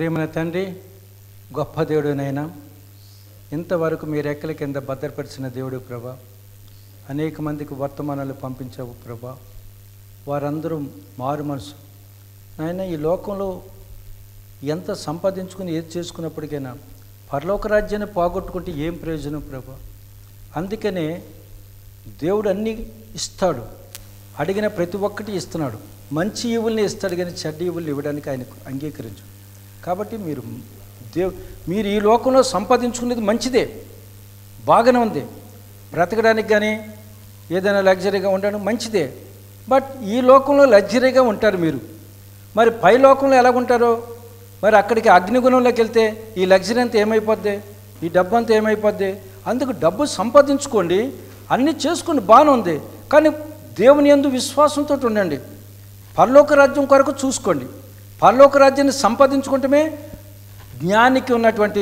ప్రేమైన తండ్రి గొప్ప దేవుడునైనా ఇంతవరకు మీ రెక్కల కింద భద్రపరిచిన దేవుడు ప్రభా అనేక మందికి వర్తమానాలు పంపించావు ప్రభా వారందరూ మారు మనసు నాయన ఈ లోకంలో ఎంత సంపాదించుకుని ఏది చేసుకున్నప్పటికైనా పరలోక రాజ్యాన్ని పోగొట్టుకుంటే ఏం ప్రయోజనం ప్రభా అందుకనే దేవుడు అన్నీ ఇస్తాడు అడిగిన ప్రతి ఒక్కటి ఇస్తున్నాడు మంచి ఈవుల్ని ఇస్తాడు కానీ చెడ్డ ఈవుల్ని ఇవ్వడానికి ఆయన అంగీకరించు కాబట్టి మీరు దేవ్ మీరు ఈ లోకంలో సంపాదించుకునేది మంచిదే బాగానే ఉంది బ్రతకడానికి కానీ ఏదైనా లగ్జరీగా ఉండడం మంచిదే బట్ ఈ లోకంలో లగ్జరీగా ఉంటారు మీరు మరి పై లోకంలో ఎలా ఉంటారో మరి అక్కడికి అగ్నిగుణంలోకి వెళ్తే ఈ లగ్జరీ అంతా ఏమైపోద్ది ఈ డబ్బు అంతా ఏమైపోద్ది అందుకు డబ్బు సంపాదించుకోండి అన్నీ చేసుకుని బాగానే ఉంది కానీ దేవుని ఎందు విశ్వాసంతో ఉండండి పరలోక రాజ్యం కొరకు చూసుకోండి పరలోక రాజ్యాన్ని సంపాదించుకుంటమే జ్ఞానికి ఉన్నటువంటి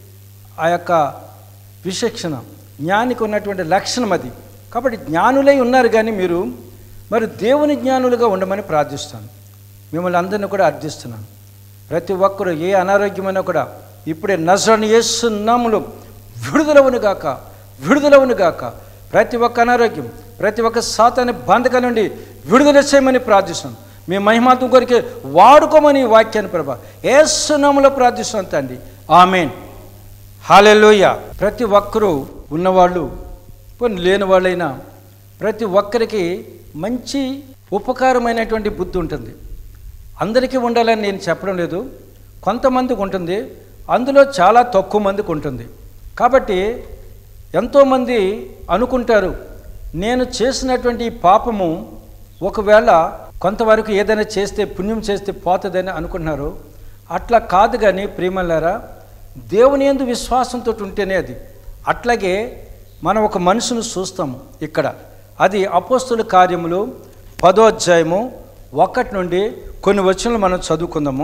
ఆ యొక్క విశిక్షణ జ్ఞానికి ఉన్నటువంటి లక్షణం అది కాబట్టి జ్ఞానులై ఉన్నారు కానీ మీరు మరి దేవుని జ్ఞానులుగా ఉండమని ప్రార్థిస్తాను మిమ్మల్ని అందరినీ కూడా అర్థిస్తున్నాను ప్రతి ఒక్కరు ఏ అనారోగ్యమైనా కూడా ఇప్పుడే నజరని ఏసునాములు విడుదలవును గాక విడుదలవును గాక ప్రతి ఒక్క అనారోగ్యం ప్రతి ఒక్క సాతాన్ని బంధకాల నుండి విడుదల చేయమని ప్రార్థిస్తున్నాను మీ మహిమాత్మ కొరికే వాడుకోమని ఈ వాక్యాన్ని ప్రభా ఏసునాములో ప్రార్థిస్తున్నాను తండ్రి ఆమెన్ హాలెలోయ ప్రతి ఒక్కరూ ఉన్నవాళ్ళు కొన్ని లేని వాళ్ళైనా ప్రతి ఒక్కరికి మంచి ఉపకారమైనటువంటి బుద్ధి ఉంటుంది అందరికీ ఉండాలని నేను చెప్పడం లేదు కొంతమందికి ఉంటుంది అందులో చాలా తక్కువ మందికి ఉంటుంది కాబట్టి ఎంతోమంది అనుకుంటారు నేను చేసినటువంటి ఈ పాపము ఒకవేళ కొంతవరకు ఏదైనా చేస్తే పుణ్యం చేస్తే పోతుందని అనుకుంటున్నారు అట్లా కాదు కానీ ప్రియమల్లారా దేవుని ఎందు విశ్వాసంతో ఉంటేనే అది అట్లాగే మనం ఒక మనుషును చూస్తాము ఇక్కడ అది అపోస్తుల కార్యములు పదో అధ్యాయము ఒకటి నుండి కొన్ని వచనాలు మనం చదువుకుందాము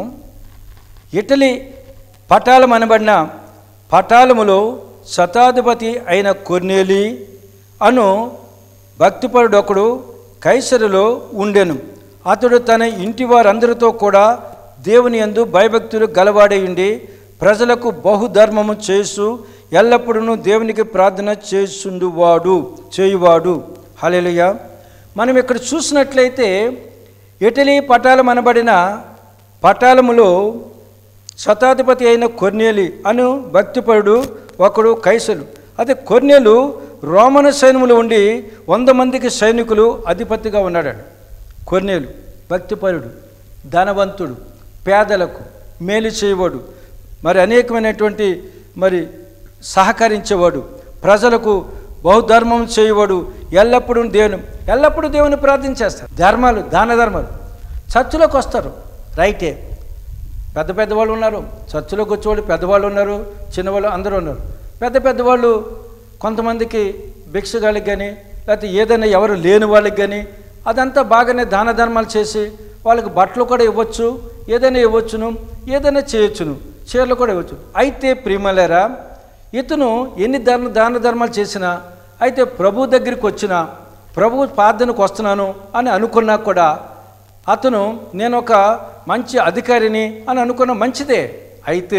ఇటలీ పటాలం అనబడిన పటాలములో శతాధిపతి అయిన కొర్నేలి అను భక్తిపరుడు ఒకడు కైసరులో ఉండెను అతడు తన ఇంటి వారందరితో కూడా దేవుని యందు భయభక్తులు గలవాడై ఉండి ప్రజలకు బహుధర్మము చేసు ఎల్లప్పుడూ దేవునికి ప్రార్థన చేసుండువాడు చేయువాడు హల్లెలూయ మనం ఇక్కడ చూసినట్లయితే ఇటలీ పటాలం అనబడిన పటాలములో శతాధిపతి అయిన కొర్నేలి అను భక్తిపరుడు ఒకడు కైసలు అదే కొర్నేలు రోమన సైన్యములు ఉండి వంద మందికి సైనికులు అధిపతిగా ఉన్నాడు కొర్నేలు భక్తిపరుడు ధనవంతుడు పేదలకు మేలు చేయవాడు మరి అనేకమైనటువంటి మరి సహకరించేవాడు ప్రజలకు బహుధర్మం చేయవాడు ఎల్లప్పుడూ దేవుని ఎల్లప్పుడూ దేవుని ప్రార్థించేస్తారు ధర్మాలు దాన ధర్మాలు చర్చిలోకి వస్తారు రైటే పెద్ద పెద్దవాళ్ళు ఉన్నారు చర్చిలోకి వచ్చేవాళ్ళు పెద్దవాళ్ళు ఉన్నారు చిన్నవాళ్ళు అందరూ ఉన్నారు పెద్ద పెద్దవాళ్ళు కొంతమందికి భిక్షగాళ్ళకి కానీ లేకపోతే ఏదైనా ఎవరు లేని వాళ్ళకి కానీ అదంతా బాగానే దాన ధర్మాలు చేసి వాళ్ళకి బట్టలు కూడా ఇవ్వచ్చు ఏదైనా ఇవ్వచ్చును ఏదైనా చేయొచ్చును చీరలు కూడా ఇవ్వచ్చు అయితే ప్రియమలేరా ఇతను ఎన్ని దాన దాన ధర్మాలు చేసినా అయితే ప్రభు దగ్గరికి వచ్చినా ప్రభు ప్రార్థనకు వస్తున్నాను అని అనుకున్నా కూడా అతను నేను ఒక మంచి అధికారిని అని అనుకున్న మంచిదే అయితే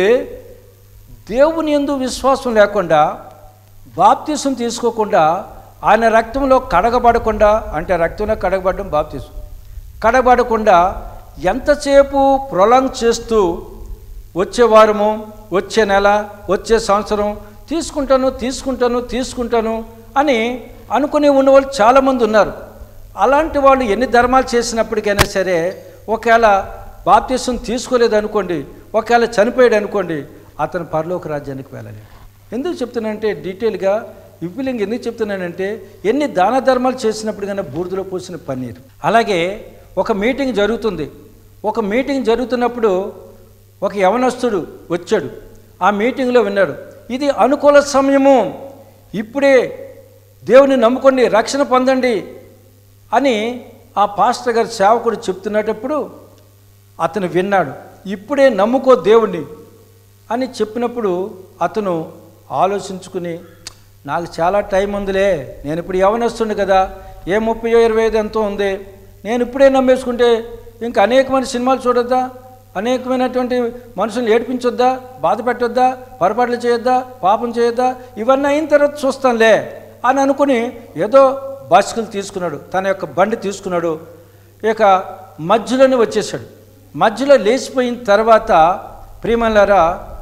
దేవుని ఎందు విశ్వాసం లేకుండా బాప్తీసం తీసుకోకుండా ఆయన రక్తంలో కడగబడకుండా అంటే రక్తంలో కడగబడడం బాప్తీసం కడగబడకుండా ఎంతసేపు ప్రొలాంగ్ చేస్తూ వచ్చే వారము వచ్చే నెల వచ్చే సంవత్సరం తీసుకుంటాను తీసుకుంటాను తీసుకుంటాను అని అనుకుని ఉన్నవాళ్ళు చాలామంది ఉన్నారు అలాంటి వాళ్ళు ఎన్ని ధర్మాలు చేసినప్పటికైనా సరే ఒకవేళ బాప్తీసం తీసుకోలేదు అనుకోండి ఒకవేళ చనిపోయాడు అనుకోండి అతను పరలోక రాజ్యానికి వెళ్ళాలి ఎందుకు చెప్తున్నానంటే డీటెయిల్గా విపులింగ్ ఎందుకు చెప్తున్నానంటే ఎన్ని దాన ధర్మాలు చేసినప్పటికైనా బూడిదలో పోసిన పన్నీరు అలాగే ఒక మీటింగ్ జరుగుతుంది ఒక మీటింగ్ జరుగుతున్నప్పుడు ఒక యవనస్తుడు వచ్చాడు ఆ మీటింగ్లో విన్నాడు ఇది అనుకూల సమయము ఇప్పుడే దేవుని నమ్ముకోండి రక్షణ పొందండి అని ఆ పాస్టర్ గారి సేవకుడు చెప్తున్నటప్పుడు అతను విన్నాడు ఇప్పుడే నమ్ముకో దేవుణ్ణి అని చెప్పినప్పుడు అతను ఆలోచించుకుని నాకు చాలా టైం ఉందిలే నేను ఇప్పుడు యవనొస్తుండు కదా ఏ ముప్పై ఇరవై ఐదు ఎంతో ఉంది నేను ఇప్పుడే నమ్మేసుకుంటే ఇంకా అనేకమైన సినిమాలు చూడొద్దా అనేకమైనటువంటి మనుషులు ఏడిపించొద్దా బాధ పెట్టొద్దా పొరపాట్లు చేయొద్దా పాపం చేయొద్దా ఇవన్నీ అయిన తర్వాత చూస్తానులే అని అనుకుని ఏదో బస్కులు తీసుకున్నాడు తన యొక్క బండి తీసుకున్నాడు ఇక మధ్యలోనే వచ్చేసాడు మధ్యలో లేచిపోయిన తర్వాత ప్రియమల్లారా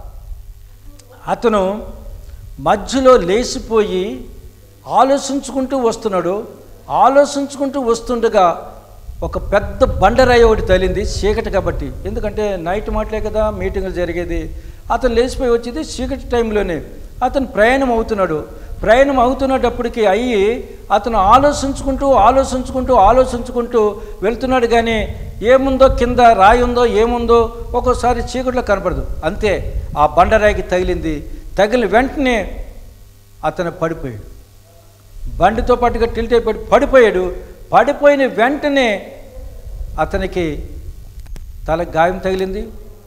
అతను మధ్యలో లేచిపోయి ఆలోచించుకుంటూ వస్తున్నాడు ఆలోచించుకుంటూ వస్తుండగా ఒక పెద్ద బండరాయి ఒకటి తగిలింది చీకటి కాబట్టి ఎందుకంటే నైట్ మాటలే కదా మీటింగులు జరిగేది అతను లేచిపోయి వచ్చేది చీకటి టైంలోనే అతను ప్రయాణం అవుతున్నాడు ప్రయాణం అవుతున్నటప్పటికి అయ్యి అతను ఆలోచించుకుంటూ ఆలోచించుకుంటూ ఆలోచించుకుంటూ వెళ్తున్నాడు కానీ ఏముందో కింద రాయి ఉందో ఏముందో ఒక్కోసారి చీకట్లో కనపడదు అంతే ఆ బండరాయికి తగిలింది తగిలిన వెంటనే అతను పడిపోయాడు బండితో పాటుగా టిల్ట్ అయిపోయి పడిపోయాడు పడిపోయిన వెంటనే అతనికి తల గాయం తగిలింది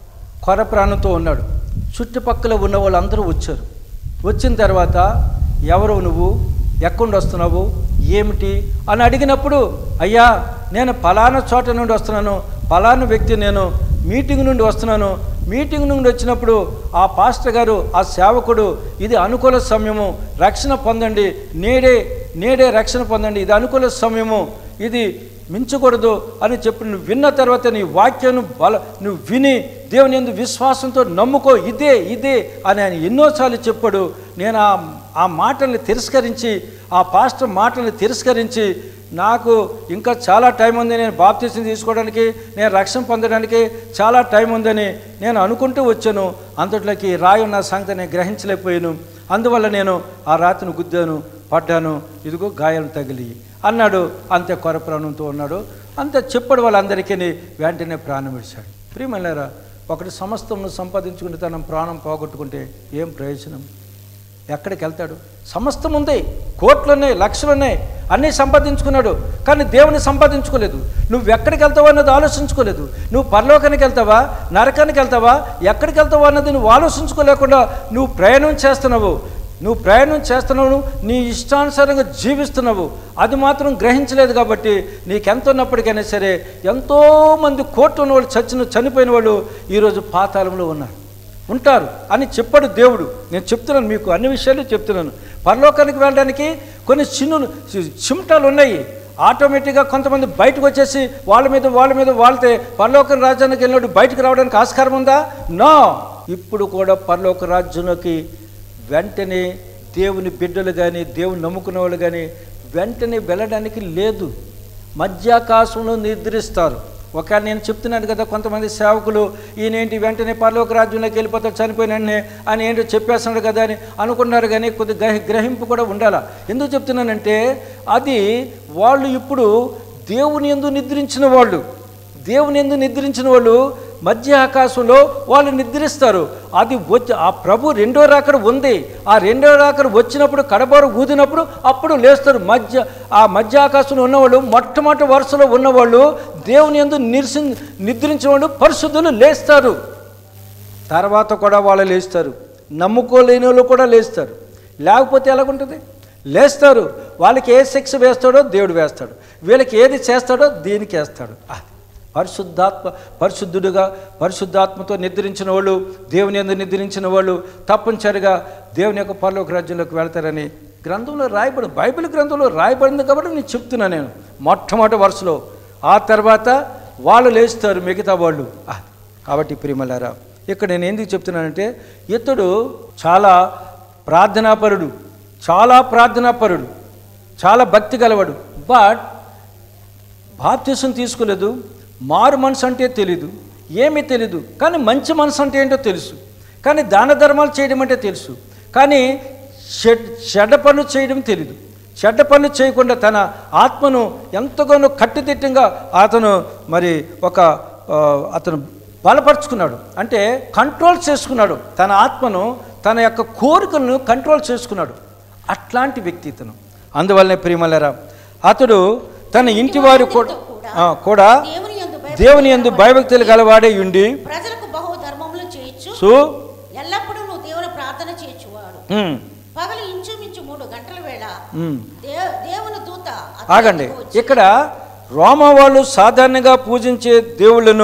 కొర ప్రాణంతో ఉన్నాడు చుట్టుపక్కల ఉన్న వాళ్ళందరూ వచ్చారు వచ్చిన తర్వాత ఎవరు నువ్వు ఎక్కడి వస్తున్నావు ఏమిటి అని అడిగినప్పుడు అయ్యా నేను పలానా చోట నుండి వస్తున్నాను పలానా వ్యక్తి నేను మీటింగ్ నుండి వస్తున్నాను మీటింగ్ నుండి వచ్చినప్పుడు ఆ పాస్టర్ గారు ఆ సేవకుడు ఇది అనుకూల సమయము రక్షణ పొందండి నేడే నేడే రక్షణ పొందండి ఇది అనుకూల సమయము ఇది మించకూడదు అని చెప్పి నువ్వు విన్న తర్వాత నీ వాక్యాన్ని బల నువ్వు విని దేవుని ఎందు విశ్వాసంతో నమ్ముకో ఇదే ఇదే అని ఆయన ఎన్నోసార్లు చెప్పాడు నేను ఆ ఆ మాటల్ని తిరస్కరించి ఆ పాస్టర్ మాటల్ని తిరస్కరించి నాకు ఇంకా చాలా టైం ఉంది నేను బాప్తీసం తీసుకోవడానికి నేను రక్షణ పొందడానికి చాలా టైం ఉందని నేను అనుకుంటూ వచ్చాను అంతట్లోకి రాయి ఉన్న సంగతి నేను గ్రహించలేకపోయాను అందువల్ల నేను ఆ రాత్రిని గుద్దాను పడ్డాను ఇదిగో గాయాలు తగిలి అన్నాడు అంతే కొర ప్రాణంతో ఉన్నాడు అంతే చెప్పడు వాళ్ళందరికీ వెంటనే ప్రాణం విడిచాడు ప్రియమల్లారా ఒకటి సమస్తమును సంపాదించుకుంటే తన ప్రాణం పోగొట్టుకుంటే ఏం ప్రయోజనం ఎక్కడికి వెళ్తాడు సమస్తం ఉంది కోట్లు ఉన్నాయి లక్షలు ఉన్నాయి అన్నీ సంపాదించుకున్నాడు కానీ దేవుని సంపాదించుకోలేదు నువ్వు ఎక్కడికి వెళ్తావో అన్నది ఆలోచించుకోలేదు నువ్వు పరలోకానికి వెళ్తావా నరకానికి వెళ్తావా ఎక్కడికి వెళ్తావా అన్నది నువ్వు ఆలోచించుకోలేకుండా నువ్వు ప్రయాణం చేస్తున్నావు నువ్వు ప్రయాణం చేస్తున్నావు నీ ఇష్టానుసారంగా జీవిస్తున్నావు అది మాత్రం గ్రహించలేదు కాబట్టి నీకెంత ఉన్నప్పటికైనా సరే ఎంతోమంది కోట్లు ఉన్న వాళ్ళు చచ్చిన చనిపోయిన వాళ్ళు ఈరోజు పాతాళంలో ఉన్నారు ఉంటారు అని చెప్పాడు దేవుడు నేను చెప్తున్నాను మీకు అన్ని విషయాలు చెప్తున్నాను పరలోకానికి వెళ్ళడానికి కొన్ని చిన్నులు చిమటాలు ఉన్నాయి ఆటోమేటిక్గా కొంతమంది బయటకు వచ్చేసి వాళ్ళ మీద వాళ్ళ మీద వాళ్తే పరలోక రాజ్యానికి వెళ్ళినప్పుడు బయటకు రావడానికి ఆస్కారం ఉందా నో ఇప్పుడు కూడా పరలోక రాజ్యంలోకి వెంటనే దేవుని బిడ్డలు కానీ దేవుని నమ్ముకున్న వాళ్ళు కానీ వెంటనే వెళ్ళడానికి లేదు మధ్యాకాశంలో నిద్రిస్తారు ఒకవేళ నేను చెప్తున్నాను కదా కొంతమంది సేవకులు ఈయనేంటి వెంటనే పరలోక రాజ్యంలోకి వెళ్ళిపోతాడు చనిపోయిన వెంటనే అని ఏంటో చెప్పేస్తున్నాడు కదా అని అనుకున్నారు కానీ కొద్ది గ్రహి గ్రహింపు కూడా ఉండాలా ఎందుకు చెప్తున్నానంటే అది వాళ్ళు ఇప్పుడు దేవుని ఎందు నిద్రించిన వాళ్ళు దేవుని ఎందు నిద్రించిన వాళ్ళు మధ్య ఆకాశంలో వాళ్ళు నిద్రిస్తారు అది వచ్చి ఆ ప్రభు రెండో రాకడ ఉంది ఆ రెండో రాకడ వచ్చినప్పుడు కడబోరు ఊదినప్పుడు అప్పుడు లేస్తారు మధ్య ఆ మధ్య ఆకాశంలో ఉన్నవాళ్ళు మొట్టమొదటి వరుసలో ఉన్నవాళ్ళు దేవుని ఎందు నిరిసి నిద్రించిన వాళ్ళు పరిశుద్ధులు లేస్తారు తర్వాత కూడా వాళ్ళు లేస్తారు నమ్ముకోలేని వాళ్ళు కూడా లేస్తారు లేకపోతే ఎలాగుంటుంది లేస్తారు వాళ్ళకి ఏ శిక్ష వేస్తాడో దేవుడు వేస్తాడు వీళ్ళకి ఏది చేస్తాడో దీనికి వేస్తాడు అది పరిశుద్ధాత్మ పరిశుద్ధుడుగా పరిశుద్ధాత్మతో నిద్రించిన వాళ్ళు దేవుని ఎందు నిద్రించిన వాళ్ళు తప్పనిసరిగా దేవుని యొక్క పరలోక రాజ్యంలోకి వెళ్తారని గ్రంథంలో రాయబడి బైబిల్ గ్రంథంలో రాయబడింది కాబట్టి నేను చెప్తున్నా నేను మొట్టమొదటి వరుసలో ఆ తర్వాత వాళ్ళు లేస్తారు మిగతా వాళ్ళు అది. కాబట్టి ప్రియమలారా ఇక్కడ నేను ఎందుకు చెప్తున్నానంటే ఇతడు చాలా ప్రార్థనాపరుడు చాలా ప్రార్థనాపరుడు చాలా భక్తి గలవాడు బట్ బాప్తీసం తీసుకోలేదు మారు మనసు అంటే తెలీదు ఏమీ తెలీదు కానీ మంచి మనసు అంటే ఏంటో తెలుసు కానీ దాన ధర్మాలు చేయడం అంటే తెలుసు కానీ చెడ్ చెడ్డ పనులు చేయడం తెలీదు చెడ్డ పనులు చేయకుండా తన ఆత్మను ఎంతగానో కట్టుదిట్టంగా అతను మరి ఒక ఆ, అతను బలపరుచుకున్నాడు అంటే కంట్రోల్ చేసుకున్నాడు తన ఆత్మను తన యొక్క కోరికలను కంట్రోల్ చేసుకున్నాడు అట్లాంటి వ్యక్తి ఇతను అందువల్లనే ప్రియమలరా అతడు తన ఇంటి వారు కూడా ఆ, కూడా దేవుని యందు భయభక్తులు దేవుని ఎందు భయభక్తులు గలవాడే ఉండి ప్రజలకు బహు ధర్మములు చేయొచ్చు సో ఎల్లప్పుడూ నువ్వు దేవుని ప్రార్థన చేయొచ్చువాడు ఉమ్, పగలు ఇంచుమించు మూడు గంటల వేళ ఉమ్. దే- దేవుని దూత అతని ఆగండి వద్దకు వచ్చి, ఇక్కడ రోమా వాళ్ళు సాధారణంగా పూజించే దేవుళ్ళను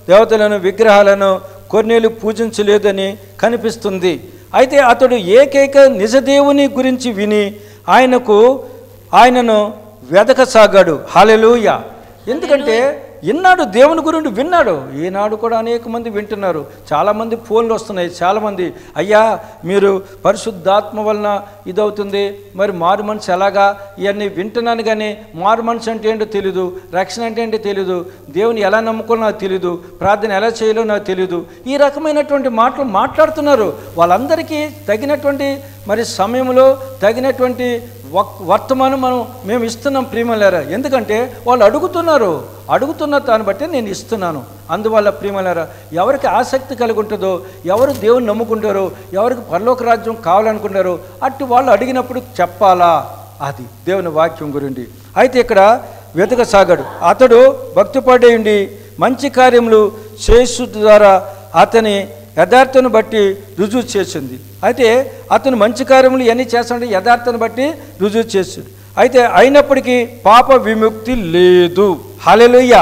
దేవతలను విగ్రహాలను కొన్నేళ్ళు పూజించలేదని కనిపిస్తుంది అయితే అతడు ఏకైక నిజదేవుని గురించి విని ఆయనకు ఆయనను వెదకసాగాడు హాలెలూయ ఎందుకంటే విన్నాడు దేవుని గురించి విన్నాడు ఈనాడు కూడా అనేక మంది వింటున్నారు చాలామంది ఫోన్లు వస్తున్నాయి చాలామంది అయ్యా మీరు పరిశుద్ధాత్మ వలన ఇదవుతుంది మరి మారు మనసు ఎలాగా ఇవన్నీ వింటున్నాను కానీ మారు మనసు అంటే ఏంటో తెలీదు రక్షణ అంటే ఏంటో తెలీదు దేవుని ఎలా నమ్ముకోవాలో నాకు తెలీదు ప్రార్థన ఎలా చేయాలో నాకు తెలీదు ఈ రకమైనటువంటి మాటలు మాట్లాడుతున్నారు వాళ్ళందరికీ తగినటువంటి మరి సమయంలో తగినటువంటి వక్- వర్తమానం మనం మేము ఇస్తున్నాం ప్రియమలేరా ఎందుకంటే వాళ్ళు అడుగుతున్నారు అడుగుతున్న దాన్ని బట్టి నేను ఇస్తున్నాను అందువల్ల ప్రియమలేరా ఎవరికి ఆసక్తి కలిగి ఉంటుందో ఎవరు దేవుని నమ్ముకుంటారో ఎవరికి పరలోక రాజ్యం కావాలనుకుంటారో అట్టి వాళ్ళు అడిగినప్పుడు చెప్పాలా అది దేవుని వాక్యం గురించి అయితే ఇక్కడ వెతకసాగాడు అతడు భక్తిపడేయండి మంచి కార్యములు శేషు ద్వారా అతని యథార్థను బట్టి రుజువు చేసింది అయితే అతను మంచి కార్యములు ఎన్ని చేస్తాడంటే యథార్థను బట్టి రుజువు చేసింది అయితే అయినప్పటికీ పాప విముక్తి లేదు హలెలుయ్య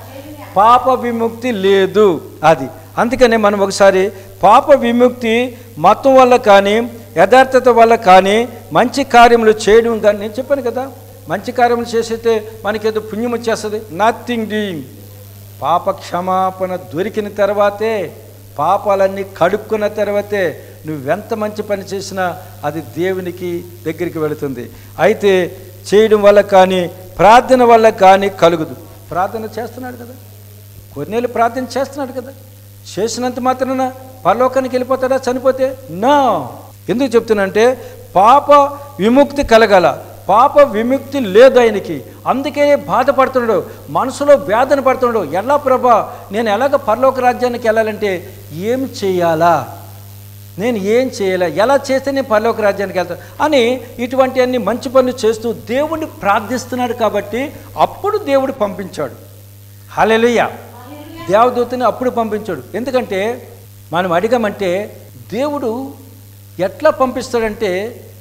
పాప విముక్తి లేదు అది అందుకనే మనం ఒకసారి పాప విముక్తి మతం వల్ల కానీ యథార్థత వల్ల కానీ మంచి కార్యములు చేయడం కానీ నేను చెప్పాను కదా మంచి కార్యములు చేసేస్తే మనకేదో పుణ్యం వచ్చేస్తుంది నథింగ్ డూయింగ్ పాప క్షమాపణ దొరికిన తర్వాతే పాపాలన్నీ కడుక్కున్న తర్వాతే నువ్వెంత మంచి పని చేసినా అది దేవునికి దగ్గరికి వెళుతుంది అయితే చేయడం వల్ల కానీ ప్రార్థన వల్ల కానీ కలుగుదు ప్రార్థన చేస్తున్నాడు కదా కొన్నేళ్ళు ప్రార్థన చేస్తున్నాడు కదా చేసినంత మాత్రాన పరలోకానికి వెళ్ళిపోతాడా చనిపోతే నా ఎందుకు చెప్తున్నానంటే పాప విముక్తి కలగల పాప విముక్తి లేదు ఆయనకి అందుకే బాధపడుతున్నాడు మనసులో వేదన పడుతున్నాడు ఎలా ప్రభా నేను ఎలాగ పరలోక రాజ్యానికి వెళ్ళాలంటే ఏం చేయాలా నేను ఏం చేయాలా ఎలా చేస్తే నేను పరలోక రాజ్యానికి వెళ్తాను అని ఇటువంటి అన్ని మంచి పనులు చేస్తూ దేవుణ్ణి ప్రార్థిస్తున్నాడు కాబట్టి అప్పుడు దేవుడు పంపించాడు హలెలుయ్య దేవదూతని అప్పుడు పంపించాడు ఎందుకంటే మనం అడిగామంటే దేవుడు ఎట్లా పంపిస్తాడంటే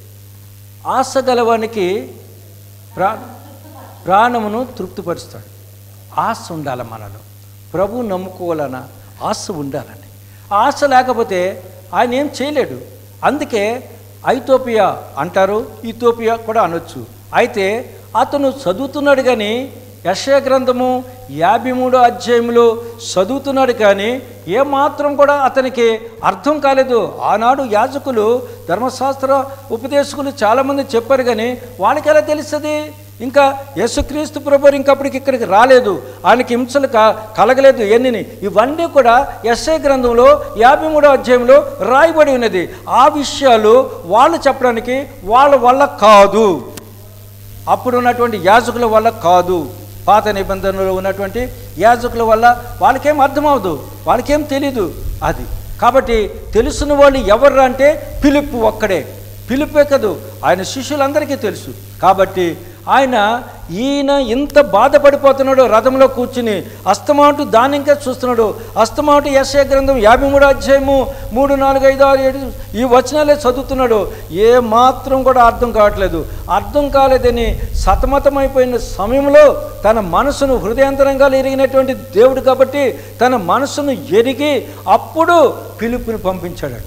ఆశ గలవానికి ప్రా ప్రాణమును తృప్తిపరుస్తాడు ఆశ ఉండాలి మనలో ప్రభు నమ్ముకోవాలన్న ఆశ ఉండాలని ఆశ లేకపోతే ఆయన ఏం చేయలేడు అందుకే ఐతోపియా అంటారు ఇథోపియా కూడా అనొచ్చు అయితే అతను చదువుతున్నాడు కానీ యశయ గ్రంథము యాభై మూడో అధ్యాయంలో చదువుతున్నాడు కానీ ఏమాత్రం కూడా అతనికి అర్థం కాలేదు ఆనాడు యాజకులు ధర్మశాస్త్ర ఉపదేశకులు చాలామంది చెప్పారు కానీ వాళ్ళకి ఎలా తెలుస్తుంది ఇంకా యేసుక్రీస్తు ప్రభు ఇంకప్పటికి ఇక్కడికి రాలేదు ఆయనకి హింసలు క కలగలేదు ఎన్నిని ఇవన్నీ కూడా ఎస్ఐ గ్రంథంలో యాభై మూడో అధ్యాయంలో రాయబడి ఉన్నది ఆ విషయాలు వాళ్ళు చెప్పడానికి వాళ్ళ వల్ల కాదు అప్పుడు ఉన్నటువంటి యాజకుల వల్ల కాదు పాత నిబంధనలో ఉన్నటువంటి యాజకుల వల్ల వాళ్ళకేం అర్థమవదు వాళ్ళకేం తెలీదు అది కాబట్టి తెలుసున్న వాళ్ళు ఎవరు అంటే పిలుపు ఒక్కడే పిలుపే కదూ ఆయన శిష్యులందరికీ తెలుసు కాబట్టి ఆయన ఈయన ఇంత బాధపడిపోతున్నాడు రథంలో కూర్చుని అస్తమాటు దాన్ని ఇంకా చూస్తున్నాడు అస్తమాటు యశయ గ్రంథం యాభై మూడు అధ్యాయము మూడు నాలుగు ఐదు ఆరు ఏడు ఈ వచనాలే చదువుతున్నాడు ఏ మాత్రం కూడా అర్థం కావట్లేదు అర్థం కాలేదని సతమతమైపోయిన సమయంలో తన మనసును హృదయాంతరంగా ఎరిగినటువంటి దేవుడు కాబట్టి తన మనసును ఎరిగి అప్పుడు పిలుపుని పంపించాడు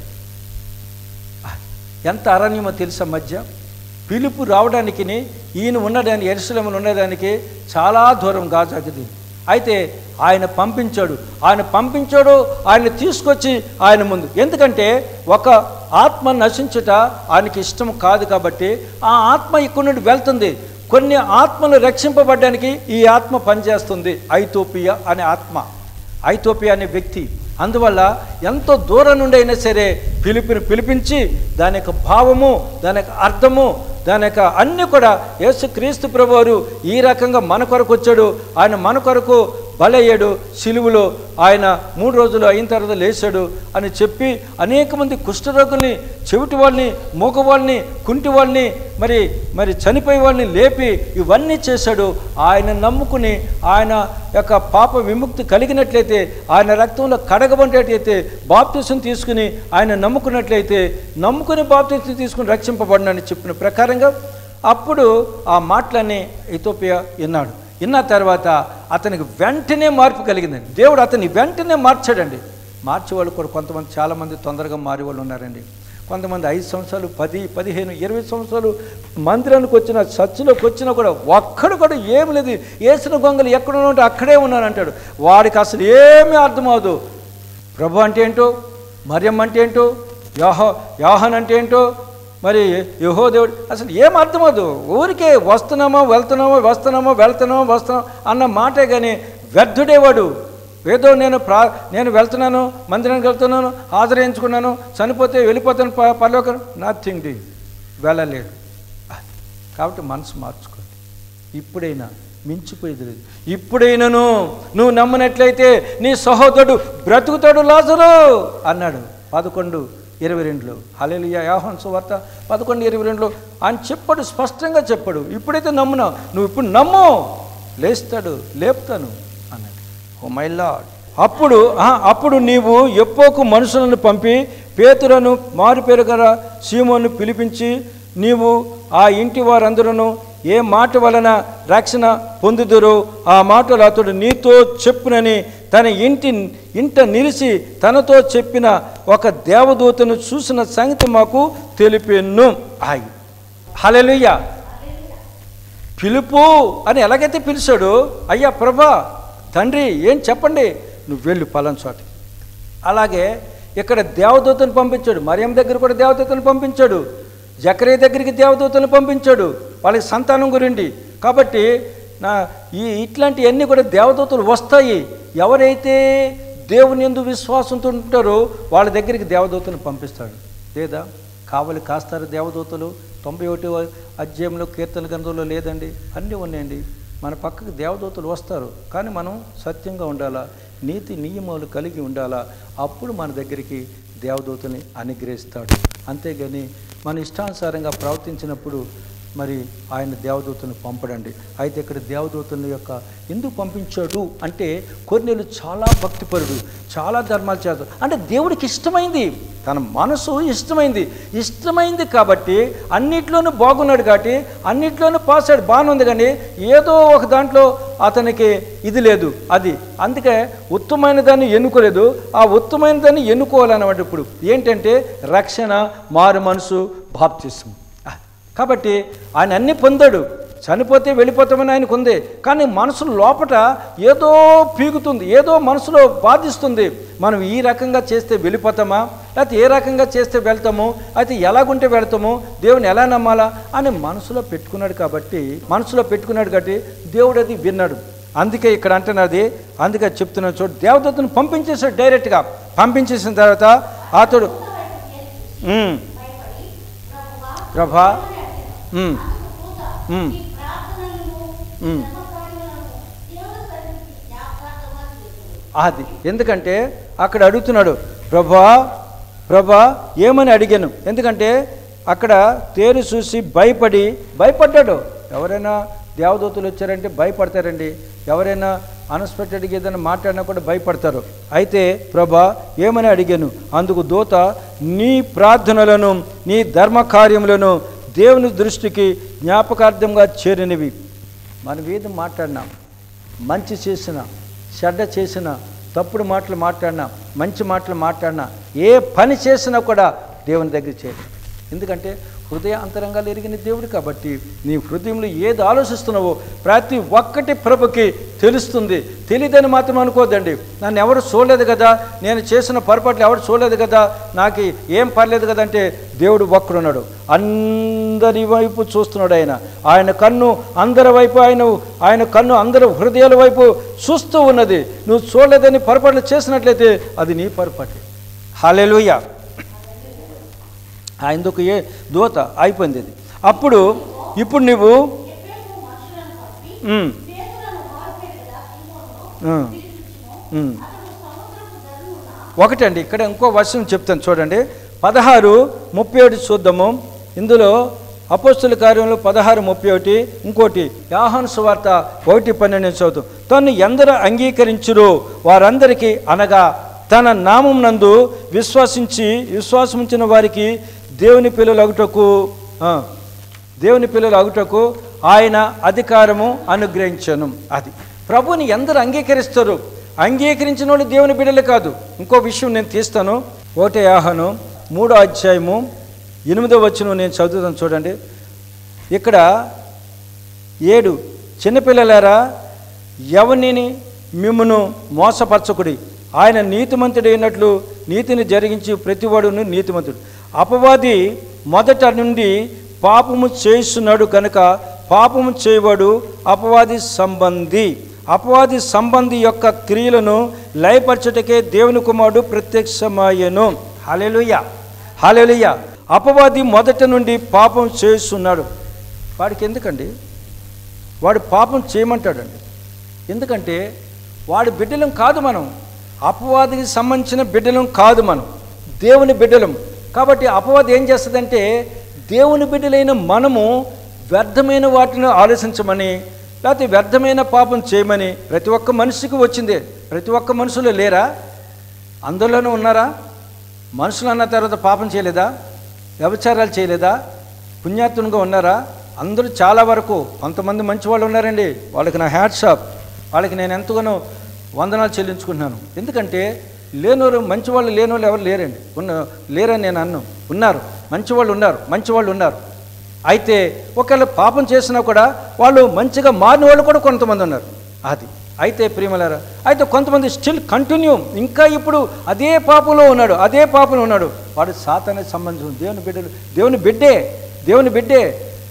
ఎంత అరణ్యమో తెలుసా మధ్య పిలుపు రావడానికి ఈయన ఉన్నదానికి ఎరుసలేములు ఉన్నదానికి చాలా దూరం గాజాకిది అయితే ఆయన పంపించాడు ఆయన పంపించాడు ఆయన తీసుకొచ్చి ఆయన ముందు ఎందుకంటే ఒక ఆత్మ నశించుట ఆయనకి ఇష్టం కాదు కాబట్టి ఆ ఆత్మ ఇక్కడ నుండి వెళ్తుంది కొన్ని ఆత్మలు రక్షింపబడడానికి ఈ ఆత్మ పనిచేస్తుంది ఐతోపియా అనే ఆత్మ ఐతోపియా అనే వ్యక్తి అందువల్ల ఎంతో దూరం నుండి అయినా సరే పిలుపుని పిలిపించి దాని యొక్క భావము దాని యొక్క అర్థము దాని యొక్క అన్నీ కూడా యేసు క్రీస్తు ప్రభువారు ఈ రకంగా మన కొరకు వచ్చాడు ఆయన మన కొరకు బలయ్యాడు సిలువులో ఆయన మూడు రోజులు అయిన తర్వాత లేచాడు అని చెప్పి అనేక మంది కుష్ఠరోగుల్ని చెవిటి వాళ్ళని మూగవాళ్ళని కుంటి వాళ్ళని మరి మరి చనిపోయే వాళ్ళని లేపి ఇవన్నీ చేశాడు ఆయన నమ్ముకుని ఆయన యొక్క పాప విముక్తి కలిగినట్లయితే ఆయన రక్తంలో కడగబడినట్లయితే బాప్తిసం తీసుకుని ఆయన నమ్ముకున్నట్లయితే నమ్ముకుని బాప్తిసం తీసుకుని రక్షింపబడినని చెప్పిన ప్రకారంగా అప్పుడు ఆ మాటలన్నీ ఇథోపియా విన్నాడు విన్న తర్వాత అతనికి వెంటనే మార్పు కలిగిందండి దేవుడు అతన్ని వెంటనే మార్చాడండి మార్చేవాళ్ళు కూడా కొంతమంది చాలామంది తొందరగా మారే వాళ్ళు ఉన్నారండి కొంతమంది ఐదు సంవత్సరాలు పది పదిహేను ఇరవై సంవత్సరాలు మందిరానికి వచ్చిన చర్చిలోకి వచ్చినా కూడా ఒక్కడు కూడా ఏమి లేదు వేసిన గొంగలు ఎక్కడ ఉంటే అక్కడే ఉన్నానంటాడు వాడికి అసలు ఏమీ అర్థమవదు ప్రభు అంటే ఏంటో మరియం అంటే ఏంటో యాహో యాహన్ అంటే ఏంటో మరి యహో దేవుడు అసలు ఏం అర్థమవుదు ఊరికే వస్తున్నామో వెళ్తున్నామో వస్తున్నామో వెళ్తున్నామో వస్తున్నాం అన్న మాటే కానీ వ్యర్థుడేవాడు ఏదో నేను ప్రా నేను వెళ్తున్నాను మందిరానికి వెళ్తున్నాను హాజరేయించుకున్నాను చనిపోతే వెళ్ళిపోతాను ప పరలోకం నథింగ్ డి వెళ్ళలేడు కాబట్టి మనసు మార్చుకోండి ఇప్పుడైనా మించిపోయేది లేదు ఇప్పుడైనాను నువ్వు నమ్మనట్లయితే నీ సహోదరుడు బ్రతుకుతాడు లాజరు అన్నాడు పదకొండు ఇరవై రెండులో హలేలియా యాహన్ సువార్త పదకొండు ఇరవై రెండులో ఆయన చెప్పాడు స్పష్టంగా చెప్పాడు ఇప్పుడైతే నమ్మునావు నువ్వు ఇప్పుడు నమ్ము లేస్తాడు లేపుతాను అన్నాడు ఓ మై లాడ్ అప్పుడు ఆ, అప్పుడు నీవు ఎప్పోకు మనుషులను పంపి పేతులను మారు పేరు గల సీమోను పిలిపించి నీవు ఆ ఇంటి వారందరూ ఏ మాట వలన రక్షణ పొందుదురో ఆ మాటలు అతడు నీతో చెప్పునని తన ఇంటి ఇంట నిలిచి తనతో చెప్పిన ఒక దేవదూతను చూసిన సంగతి మాకు తెలిపెను ఆగి హలెలుయ్యా పిలుపు అని ఎలాగైతే పిలిచాడు అయ్యా ప్రభా తండ్రి ఏం చెప్పండి నువ్వు వెళ్ళు పలాన్ చోటకి అలాగే ఇక్కడ దేవదూతను పంపించాడు మరియం దగ్గర కూడా దేవదూతను పంపించాడు జకరే దగ్గరికి దేవదూతను పంపించాడు వాళ్ళకి సంతానం గురించి కాబట్టి నా ఈ ఇట్లాంటివన్నీ కూడా దేవదూతలు వస్తాయి ఎవరైతే దేవుని ఎందు విశ్వాసంతో ఉంటారో వాళ్ళ దగ్గరికి దేవదూతను పంపిస్తాడు లేదా కావలి కాస్తారు దేవదూతలు తొంభై ఒకటి అధ్యాయంలో కీర్తన గ్రంథంలో లేదండి అన్నీ ఉన్నాయండి మన పక్కకు దేవదూతలు వస్తారు కానీ మనం సత్యంగా ఉండాలా నీతి నియమాలు కలిగి ఉండాలా అప్పుడు మన దగ్గరికి దేవదూతని అనుగ్రహిస్తాడు అంతేగాని మన ఇష్టానుసారంగా ప్రవర్తించినప్పుడు మరి ఆయన దేవదూతను పంపడండి అయితే ఇక్కడ దేవదూతల యొక్క ఎందుకు పంపించాడు అంటే కొన్నేళ్ళు చాలా భక్తిపరుడు చాలా ధర్మాలు చేస్తాడు అంటే దేవుడికి ఇష్టమైంది తన మనసు ఇష్టమైంది ఇష్టమైంది కాబట్టి అన్నిట్లోనూ బాగున్నాడు కాబట్టి అన్నిట్లోనూ పాస్ అయ్యాడు బాగానే ఉంది కానీ ఏదో ఒక దాంట్లో అతనికి ఇది లేదు అది అందుకే ఉత్తమైన దాన్ని ఎన్నుకోలేదు ఆ ఉత్తమైన దాన్ని ఎన్నుకోవాలన్నమాట ఇప్పుడు ఏంటంటే రక్షణ మారు మనసు బాప్తిసం కాబట్టి ఆయన అన్ని పొందాడు చనిపోతే వెళ్ళిపోతామని ఆయనకు ఉంది కానీ మనసు లోపట ఏదో పీగుతుంది ఏదో మనసులో బాధిస్తుంది మనం ఈ రకంగా చేస్తే వెళ్ళిపోతామా లేకపోతే ఏ రకంగా చేస్తే వెళ్తాము అయితే ఎలాగుంటే వెళ్తాము దేవుని ఎలా నమ్మాలా అని మనసులో పెట్టుకున్నాడు కాబట్టి మనసులో పెట్టుకున్నాడు కాబట్టి దేవుడు అది విన్నాడు అందుకే ఇక్కడ అంటున్నది అందుకే చెప్తున్నాడు చూడు దేవదత్తును పంపించేసాడు డైరెక్ట్గా పంపించేసిన తర్వాత అతడు "ఉమ్, ప్రభా ఉమ్, ఉమ్, ఉమ్." అది ఎందుకంటే అక్కడ అడుగుతున్నాడు ప్రభా ప్రభా ఏమని అడిగాను ఎందుకంటే అక్కడ తేరు చూసి భయపడి భయపడ్డాడు ఎవరైనా దేవదూతలు వచ్చారంటే భయపడతారండి ఎవరైనా అన్ఎక్స్పెక్టెడ్గా ఏదైనా మాట్లాడినా కూడా భయపడతారు అయితే ప్రభా ఏమని అడిగాను అందుకు దూత నీ ప్రార్థనలను నీ ధర్మ కార్యములను దేవుని దృష్టికి జ్ఞాపకార్థంగా చేరినవి మనం ఏది మాట్లాడినాం మంచి చేసిన చెడ్డ చేసిన తప్పుడు మాటలు మాట్లాడినా మంచి మాటలు మాట్లాడినా ఏ పని చేసినా కూడా దేవుని దగ్గర చేయాలి ఎందుకంటే హృదయ అంతరంగాలు ఎరిగిన దేవుడు కాబట్టి నీ హృదయంలో ఏది ఆలోచిస్తున్నావో ప్రతి ఒక్కటి ప్రభుకి తెలుస్తుంది తెలియదని మాత్రం అనుకోద్దండి నన్ను ఎవరు చూడలేదు కదా నేను చేసిన పొరపాట్లు ఎవరు చూడలేదు కదా నాకు ఏం పర్లేదు కదా అంటే దేవుడు ఒక్కడున్నాడు అందరి వైపు చూస్తున్నాడు ఆయన ఆయన కన్ను అందరి వైపు ఆయన ఆయన కన్ను అందరి హృదయాల వైపు చూస్తూ ఉన్నది నువ్వు చూడలేదని పొరపాట్లు చేసినట్లయితే అది నీ పొరపాటు హాలెలుయ్య ఆయనకు ఏ దూత అయిపోయింది ఇది అప్పుడు ఇప్పుడు నువ్వు ఉమ్, ఉమ్, ఉమ్. ఒకటండి ఇక్కడ ఇంకో వర్షం చెప్తాను చూడండి పదహారు ముప్పై ఒకటి చూద్దాము ఇందులో అపోస్తుల కార్యంలో పదహారు ముప్పై ఒకటి ఇంకోటి యాహాను సువార్త ఒకటి పన్నెండు చదువుతాం తను ఎందరు అంగీకరించురో వారందరికీ అనగా తన నామం నందు విశ్వసించి విశ్వాసముంచిన వారికి దేవుని పిల్లలు అగుటకు ఆ, దేవుని పిల్లలు అగుటకు ఆయన అధికారము అనుగ్రహించను అది ప్రభుని ఎందరు అంగీకరిస్తారు అంగీకరించిన వాళ్ళు దేవుని బిడ్డలు కాదు ఇంకో విషయం నేను తీస్తాను ఒకటే ఆహను మూడో అధ్యాయము ఎనిమిదో వచ్చిన నేను చదువుతాను చూడండి ఇక్కడ ఏడు చిన్నపిల్లలారా ఎవరిని మిమ్మును మోసపరచకుడి ఆయన నీతిమంతుడైనట్లు నీతిని జరిగించి ప్రతివాడును నీతిమంతుడు అపవాది మొదట నుండి పాపము చేస్తున్నాడు కనుక పాపము చేయవాడు అపవాది సంబంధి అపవాది సంబంధి యొక్క క్రియలను లయపరచుటకే దేవుని కుమారుడు ప్రత్యక్షమాయను హలెలుయ హలెలుయ అపవాది మొదట నుండి పాపం చేస్తున్నాడు వాడికి ఎందుకండి వాడు పాపం చేయమంటాడండి ఎందుకంటే వాడి బిడ్డలం కాదు మనం అపవాదికి సంబంధించిన బిడ్డలం కాదు మనం దేవుని బిడ్డలం కాబట్టి అపవాది ఏం చేస్తుందంటే దేవుని బిడ్డలైన మనము వ్యర్థమైన వాటిని ఆలోచించమని లేకపోతే వ్యర్థమైన పాపం చేయమని ప్రతి ఒక్క మనిషికి వచ్చిందే ప్రతి ఒక్క మనుషులు లేరా అందులోనూ ఉన్నారా మనుషులు అన్న తర్వాత పాపం చేయలేదా వ్యభిచారాలు చేయలేదా పుణ్యాత్మునిగా ఉన్నారా అందరూ చాలా వరకు కొంతమంది మంచి వాళ్ళు ఉన్నారండి వాళ్ళకి నా హ్యాట్ షాప్ వాళ్ళకి నేను ఎంతగానో వందనాలు చెల్లించుకుంటున్నాను ఎందుకంటే లేనోరు మంచి వాళ్ళు లేనోళ్ళు ఎవరు లేరండి ఉన్న లేరని నేను అన్ను ఉన్నారు మంచి వాళ్ళు ఉన్నారు మంచి వాళ్ళు ఉన్నారు అయితే ఒకవేళ పాపం చేసినా కూడా వాళ్ళు మంచిగా మారిన వాళ్ళు కూడా కొంతమంది ఉన్నారు అది అయితే ప్రియమలారా అయితే కొంతమంది స్టిల్ కంటిన్యూ ఇంకా ఇప్పుడు అదే పాపంలో ఉన్నాడు అదే పాపంలో ఉన్నాడు వాడు సాతానికి సంబంధించిన దేవుని బిడ్డలు దేవుని బిడ్డే దేవుని బిడ్డే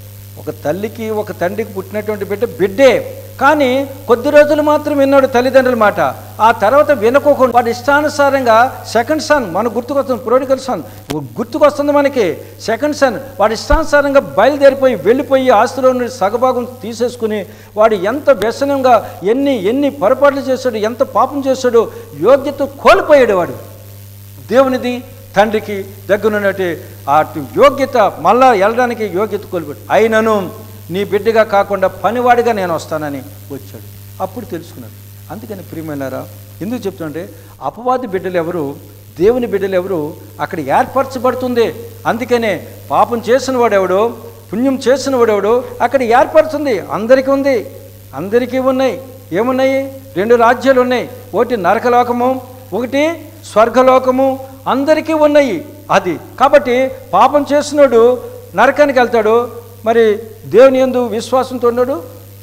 ఒక తల్లికి ఒక తండ్రికి పుట్టినటువంటి బిడ్డ బిడ్డే కానీ కొద్ది రోజులు మాత్రం విన్నాడు తల్లిదండ్రుల మాట ఆ తర్వాత వినకోకుండా వాడి ఇష్టానుసారంగా సెకండ్ సన్ మన గుర్తుకొస్తుంది ప్రోడికల్ సన్ గుర్తుకొస్తుంది మనకి సెకండ్ సన్ వాడి ఇష్టానుసారంగా బయలుదేరిపోయి వెళ్ళిపోయి ఆస్తిలో నుండి సగభాగం తీసేసుకుని వాడు ఎంత వ్యసనంగా ఎన్ని ఎన్ని పొరపాట్లు చేశాడు ఎంత పాపం చేశాడో యోగ్యత కోల్పోయాడు వాడు దేవునిది తండ్రికి దగ్గరున్నట్టు ఆ యోగ్యత మళ్ళా వెళ్ళడానికి యోగ్యత కోల్పోయాడు అయినను నీ బిడ్డగా కాకుండా పనివాడిగా నేను వస్తానని వచ్చాడు అప్పుడు తెలుసుకున్నాడు అందుకని ప్రియమైనారా ఎందుకు చెప్తుంటే అపవాది బిడ్డలు ఎవరు దేవుని బిడ్డలు ఎవరు అక్కడ ఏర్పరచబడుతుంది అందుకనే పాపం చేసిన వాడెవడో పుణ్యం చేసిన వాడెవడో అక్కడ ఏర్పడుతుంది అందరికీ ఉంది అందరికీ ఉన్నాయి ఏమున్నాయి రెండు రాజ్యాలు ఉన్నాయి ఒకటి నరకలోకము ఒకటి స్వర్గలోకము అందరికీ ఉన్నాయి అది కాబట్టి పాపం చేసినోడు నరకానికి వెళ్తాడు మరి దేవుని ఎందు విశ్వాసంతో ఉన్నాడు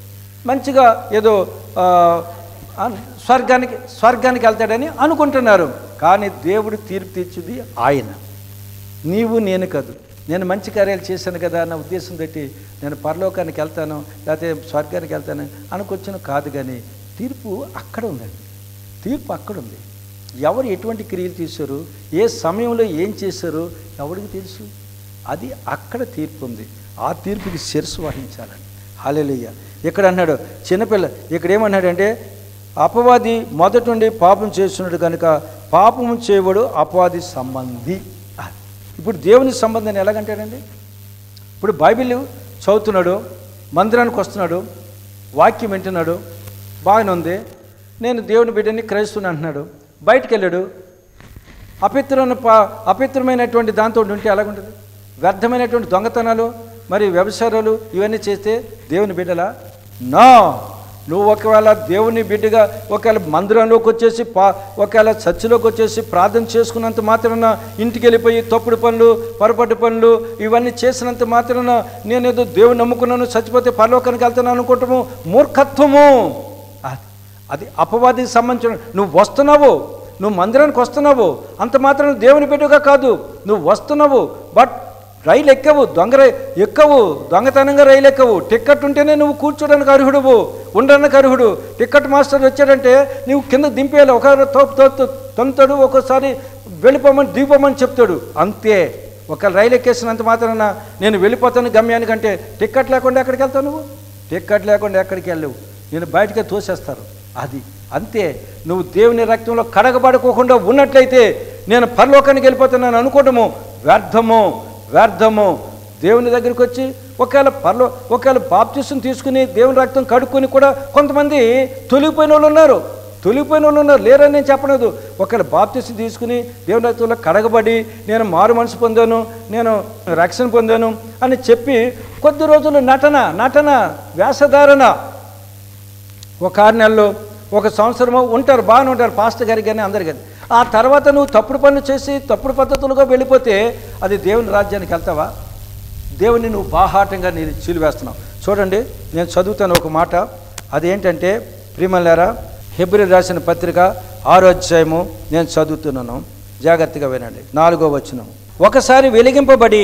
మంచిగా ఏదో ఆ, ఆ, స్వర్గానికి స్వర్గానికి వెళ్తాడని అనుకుంటున్నారు కానీ దేవుడు తీర్పు తీర్చింది ఆయన నీవు నేను కాదు నేను మంచి కార్యాలు చేశాను కదా అన్న ఉద్దేశం పెట్టి నేను పరలోకానికి వెళ్తాను లేకపోతే స్వర్గానికి వెళ్తాను అనుకొచ్చిన కాదు కానీ తీర్పు అక్కడ ఉందండి తీర్పు అక్కడ ఉంది ఎవరు ఎటువంటి క్రియలు చేశారు ఏ సమయంలో ఏం చేశారు ఎవరికి తెలుసు అది అక్కడ తీర్పు ఉంది ఆ తీర్పుకి శిరస్సు వహించాలని హాలేలుయ్య ఇక్కడ అన్నాడు చిన్నపిల్ల ఇక్కడ ఏమన్నాడంటే అపవాది మొదటి నుండి పాపం చేస్తున్నాడు కనుక పాపం చేయవాడు అపవాది సంబంధి అది. ఇప్పుడు దేవుని సంబంధాన్ని ఎలాగంటాడండి ఇప్పుడు బైబిల్ చదువుతున్నాడు మందిరానికి వస్తున్నాడు వాక్యం వింటున్నాడు బాగానే ఉంది నేను దేవుని బిడ్డని క్రైస్తుని అంటున్నాడు బయటికి వెళ్ళాడు అపిత్రమైన పా అపిత్రమైనటువంటి దాంతో ఉంటే ఎలాగుంటుంది వ్యర్థమైనటువంటి దొంగతనాలు మరి వ్యభిచారాలు ఇవన్నీ చేస్తే దేవుని బిడ్డలా నా నువ్వు ఒకవేళ దేవుని బిడ్డగా ఒకవేళ మందిరంలోకి వచ్చేసి పా ఒకవేళ చర్చిలోకి వచ్చేసి ప్రార్థన చేసుకున్నంత మాత్రాన ఇంటికి వెళ్ళిపోయి తప్పుడు పనులు పొరపాటు పనులు ఇవన్నీ చేసినంత మాత్రాన నేనేదో దేవుని నమ్ముకున్నాను చచ్చిపోతే పరలోకానికి వెళ్తాను అనుకుంటాము మూర్ఖత్వము అది- అది అపవాదికి సంబంధించిన నువ్వు వస్తున్నావు నువ్వు మందిరానికి వస్తున్నావు అంత మాత్రం దేవుని బిడ్డగా కాదు నువ్వు వస్తున్నావు బట్ రైలు ఎక్కవు దొంగ రై ఎక్కవు దొంగతనంగా రైలు ఎక్కవు టిక్కెట్ ఉంటేనే నువ్వు కూర్చోడానికి అర్హుడువు ఉండడానికి అర్హుడు టిక్కెట్ మాస్టర్ వచ్చాడంటే నువ్వు కింద దింపేయాలి ఒక తోపు తోపు తొంతాడు ఒక్కోసారి వెళ్ళిపోమని దిగిపోమని చెప్తాడు అంతే ఒక రైలు ఎక్కేసినంత మాత్రాన నేను వెళ్ళిపోతాను గమ్యానికంటే టిక్కెట్ లేకుండా ఎక్కడికి వెళ్తావు నువ్వు టిక్కెట్ లేకుండా ఎక్కడికి వెళ్ళవు నేను బయటకే తోసేస్తారు అది అంతే నువ్వు దేవుని రక్తంలో కడగబడుకోకుండా ఉన్నట్లయితే నేను పరలోకానికి వెళ్ళిపోతున్నాను అనుకోవటము వ్యర్థము వ్యర్థము దేవుని దగ్గరికి వచ్చి ఒకవేళ పరలో ఒకవేళ బాప్తిసం తీసుకుని దేవుని రక్తం కడుక్కొని కూడా కొంతమంది తొలిగిపోయిన వాళ్ళు ఉన్నారు తొలిగిపోయిన వాళ్ళు ఉన్నారు లేరని నేను చెప్పలేదు ఒకవేళ బాప్తిసం తీసుకుని దేవుని రక్తంలో కడగబడి నేను మారు మనసు పొందాను నేను రక్షణ పొందాను అని చెప్పి కొద్ది రోజులు నటన నటన వేషధారణ ఒక ఆరు నెలలు ఒక సంవత్సరమో ఉంటారు బాగానే ఉంటారు పాస్టర్ గారికి కానీ అందరు కానీ ఆ తర్వాత నువ్వు తప్పుడు పనులు చేసి తప్పుడు పద్ధతులుగా వెళ్ళిపోతే అది దేవుని రాజ్యానికి వెళ్తావా దేవుని నువ్వు బాహాటంగా నేను చీలివేస్తున్నావు చూడండి నేను చదువుతాను ఒక మాట అదేంటంటే ప్రియమల్లారా హెబ్రి రాసిన పత్రిక ఆరో అధ్యాయము నేను చదువుతున్నాను జాగ్రత్తగా వినండి నాలుగో వచనం ఒకసారి వెలిగింపబడి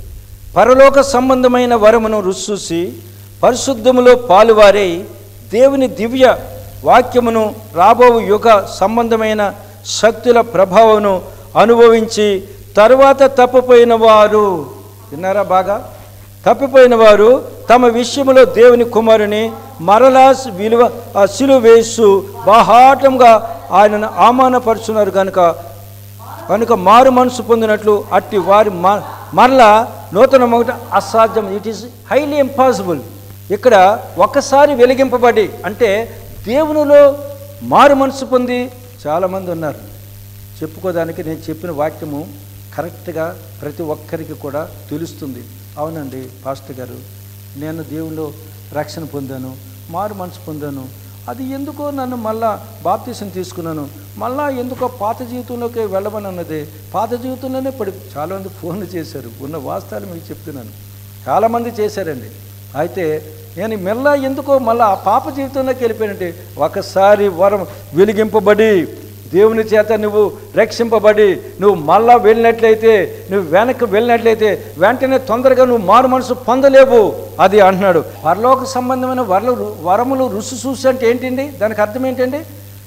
పరలోక సంబంధమైన వరమును రుసూసి పరిశుద్ధములో పాలువారై దేవుని దివ్య వాక్యమును రాబో యుగ సంబంధమైన శక్తుల ప్రభావమును అనుభవించి తరువాత తప్పిపోయిన వారు విన్నారా బాగా తప్పిపోయిన వారు తమ విషయములో దేవుని కుమారుని మరలా విలువ ఆ సిలువ వేసు బాహాటంగా ఆయనను ఆమానపరుచున్నారు కనుక కనుక మారు మనసు పొందినట్లు అట్టి వారి మ- మరలా నూతన మొదట అసాధ్యం ఇట్ ఈస్ హైలీ ఇంపాసిబుల్ ఇక్కడ ఒక్కసారి వెలిగింపబడి అంటే దేవునిలో మారు మనసు పొంది చాలామంది ఉన్నారు చెప్పుకోదానికి నేను చెప్పిన వాక్యము కరెక్ట్గా ప్రతి ఒక్కరికి కూడా తెలుస్తుంది అవునండి పాస్టర్ గారు నేను దేవుల్లో రక్షణ పొందాను మారు మనసు పొందాను అది ఎందుకో నన్ను మళ్ళా బాప్తీసం తీసుకున్నాను మళ్ళా ఎందుకో పాత జీవితంలోకి వెళ్ళమని అన్నది పాత జీవితంలోనే పడి చాలామంది ఫోన్లు చేశారు ఉన్న వాస్తవాలు మీకు చెప్తున్నాను చాలామంది చేశారండి అయితే నేను మెల్ల ఎందుకో మళ్ళీ ఆ పాప జీవితంలోకి వెళ్ళిపోయినంటే ఒకసారి వరం వెలిగింపబడి దేవుని చేత నువ్వు రక్షింపబడి నువ్వు మళ్ళా వెళ్ళినట్లయితే నువ్వు వెనక్కి వెళ్ళినట్లయితే వెంటనే తొందరగా నువ్వు మారు మనసు పొందలేవు అది అంటున్నాడు పరలోక సంబంధమైన వరలు వరములు రుసు చూసి అంటే ఏంటండి దానికి అర్థం ఏంటండి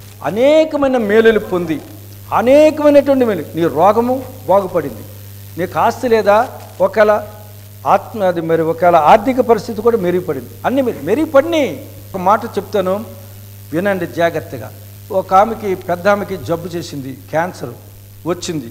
అనేకమైన మేలులు పొంది అనేకమైనటువంటి మేలు నీ రోగము బాగుపడింది నీకు ఆస్తి లేదా ఒకవేళ ఆత్మ అది మరి ఒకవేళ ఆర్థిక పరిస్థితి కూడా మెరుగుపడింది అన్ని మెరుగు మెరుగుపడినాయి ఒక మాట చెప్తాను వినండి జాగ్రత్తగా ఒక ఆమెకి పెద్ద ఆమెకి జబ్బు చేసింది క్యాన్సర్ వచ్చింది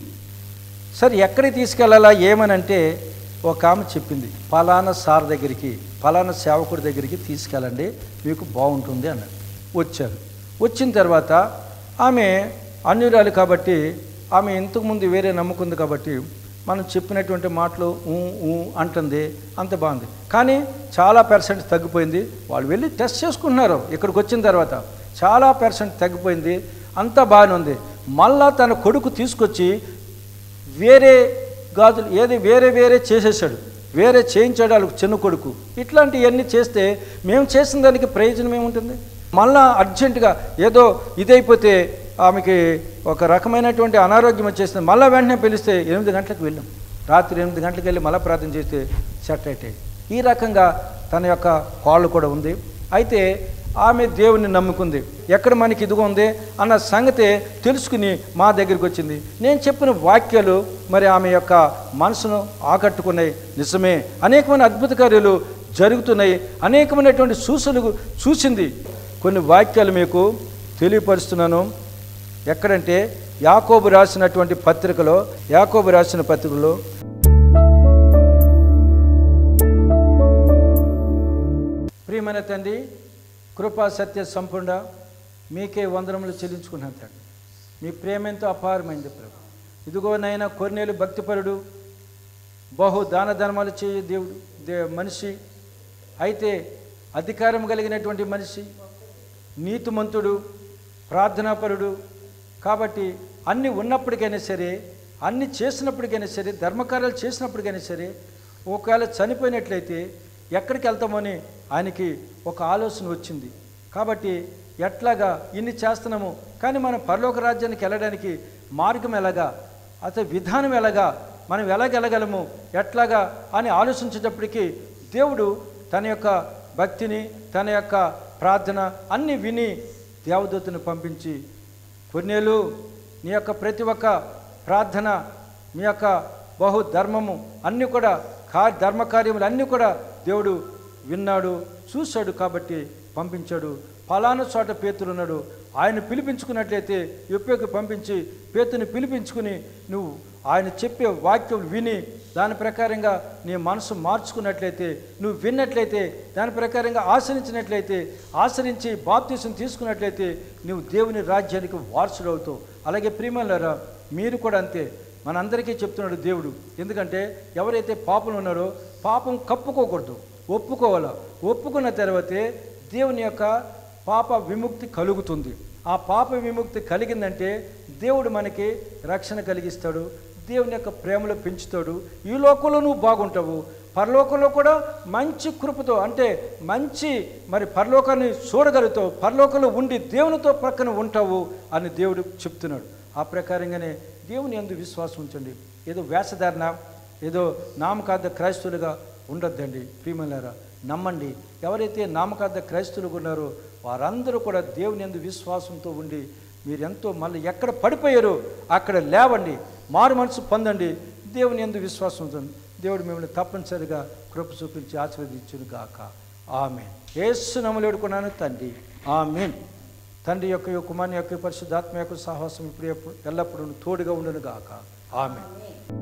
సరే ఎక్కడికి తీసుకెళ్ళాలా ఏమనంటే ఒక ఆమె చెప్పింది ఫలానా సార్ దగ్గరికి ఫలానా సేవకుడి దగ్గరికి తీసుకెళ్ళండి మీకు బాగుంటుంది అన్నాడు వచ్చారు వచ్చిన తర్వాత ఆమె అన్యురాలు కాబట్టి ఆమె ఇంతకుముందు వేరే నమ్ముకుంది కాబట్టి మనం చెప్పినటువంటి మాటలు ఊ ఊ అంటుంది అంత బాగుంది కానీ చాలా పర్సెంట్ తగ్గిపోయింది వాళ్ళు వెళ్ళి టెస్ట్ చేసుకుంటున్నారు ఇక్కడికి వచ్చిన తర్వాత చాలా పర్సెంట్ తగ్గిపోయింది అంతా బాగానే ఉంది మళ్ళా తన కొడుకు తీసుకొచ్చి వేరే గాజులు ఏది వేరే వేరే చేసేసాడు వేరే చేయించాడు వాళ్ళకి చిన్న కొడుకు ఇట్లాంటివన్నీ చేస్తే మేము చేసిన దానికి ప్రయోజనం ఏముంటుంది మళ్ళా అర్జెంటుగా ఏదో ఇదైపోతే ఆమెకి ఒక రకమైనటువంటి అనారోగ్యం వచ్చేసింది మళ్ళీ వెంటనే పిలిస్తే ఎనిమిది గంటలకు వెళ్ళాం రాత్రి ఎనిమిది గంటలకు వెళ్ళి మళ్ళీ ప్రార్థన చేస్తే సెట్ అయితే ఈ రకంగా తన యొక్క కాళ్ళు కూడా ఉంది అయితే ఆమె దేవుని నమ్ముకుంది ఎక్కడ మనకి ఇదిగో ఉంది అన్న సంగతి తెలుసుకుని మా దగ్గరికి వచ్చింది నేను చెప్పిన వాక్యాలు మరి ఆమె యొక్క మనసును ఆకట్టుకున్నాయి నిజమే అనేకమైన అద్భుత కార్యాలు జరుగుతున్నాయి అనేకమైనటువంటి సూచనలు చూసింది కొన్ని వాక్యాలు మీకు తెలియపరుస్తున్నాను ఎక్కడంటే యాకోబు రాసినటువంటి పత్రికలో యాకోబు రాసిన పత్రికలో ప్రియమైన తండ్రి కృపా సత్య సంపూర్ణ మీకే వందనములు చెల్లించుకున్నాను తండ్రి మీ ప్రేమ ఎంతో అపారమైంది ప్రభు ఇదిగో నైనా కొన్నేళ్ళు భక్తిపరుడు బహు దాన ధర్మాలు చేయ దేవుడు దే మనిషి అయితే అధికారం కలిగినటువంటి మనిషి నీతిమంతుడు ప్రార్థనాపరుడు కాబట్టి అన్ని ఉన్నప్పటికైనా సరే అన్ని చేసినప్పటికైనా సరే ధర్మకార్యాలు చేసినప్పటికైనా సరే ఒకవేళ చనిపోయినట్లయితే ఎక్కడికి వెళ్తామని ఆయనకి ఒక ఆలోచన వచ్చింది కాబట్టి ఎట్లాగా ఇన్ని చేస్తున్నాము కానీ మనం పరలోక రాజ్యానికి వెళ్ళడానికి మార్గం ఎలాగా అసలు విధానం ఎలాగా మనం ఎలాగెళ్ళగలము ఎట్లాగా అని ఆలోచించేటప్పటికీ దేవుడు తన యొక్క భక్తిని తన యొక్క ప్రార్థన అన్ని విని దేవదూతను పంపించి కొన్నేళ్ళు నీ యొక్క ప్రతి ఒక్క ప్రార్థన మీ యొక్క బహు ధర్మము అన్నీ కూడా కా ధర్మకార్యములు అన్నీ కూడా దేవుడు విన్నాడు చూశాడు కాబట్టి పంపించాడు ఫలానా చోట పేతురున్నాడు ఆయన పిలిపించుకున్నట్లయితే ఎప్పటికి పంపించి పేతుని పిలిపించుకుని నువ్వు ఆయన చెప్పే వాక్యం విని దాని ప్రకారంగా నీ మనసు మార్చుకున్నట్లయితే నువ్వు విన్నట్లయితే దాని ప్రకారంగా ఆచరించినట్లయితే ఆచరించి బాప్తీసం తీసుకున్నట్లయితే నువ్వు దేవుని రాజ్యానికి వారసుడవుతావు అలాగే ప్రియమల్లారా మీరు కూడా అంతే మనందరికీ చెప్తున్నాడు దేవుడు ఎందుకంటే ఎవరైతే పాపలు ఉన్నారో పాపం కప్పుకోకూడదు ఒప్పుకోవాలా ఒప్పుకున్న తర్వాతే దేవుని యొక్క పాప విముక్తి కలుగుతుంది ఆ పాప విముక్తి కలిగిందంటే దేవుడు మనకి రక్షణ కలిగిస్తాడు దేవుని యొక్క ప్రేమలో పెంచుతాడు ఈ లోకంలో నువ్వు బాగుంటావు పరలోకంలో కూడా మంచి కృపతో అంటే మంచి మరి పరలోకాన్ని చూడగలుగుతావు పరలోకంలో ఉండి దేవునితో ప్రక్కన ఉంటావు అని దేవుడు చెప్తున్నాడు ఆ ప్రకారంగానే దేవుని ఎందు విశ్వాసం ఉంచండి ఏదో వేషధారణ ఏదో నామకార్థ క్రైస్తవులుగా ఉండొద్దండి ప్రియమలారా నమ్మండి ఎవరైతే నామకార్థ క్రైస్తవులుగా ఉన్నారో వారందరూ కూడా దేవుని ఎందు విశ్వాసంతో ఉండి మీరెంతో మళ్ళీ ఎక్కడ పడిపోయారో అక్కడ లేవండి మారు మనసు పొందండి దేవుని ఎందు విశ్వాసం ఉంచండి దేవుడు మిమ్మల్ని తప్పనిసరిగా కృప చూపించి ఆశీర్వదించును గాక ఆమె ఏసు నమ్మలేడుకున్నాను తండ్రి ఆమెన్ తండ్రి యొక్క కుమారుని యొక్క పరిశుద్ధాత్మ యొక్క సాహసం ఇప్పుడు ఎప్పుడు ఎల్లప్పుడూ తోడుగా ఉండును గాక ఆమె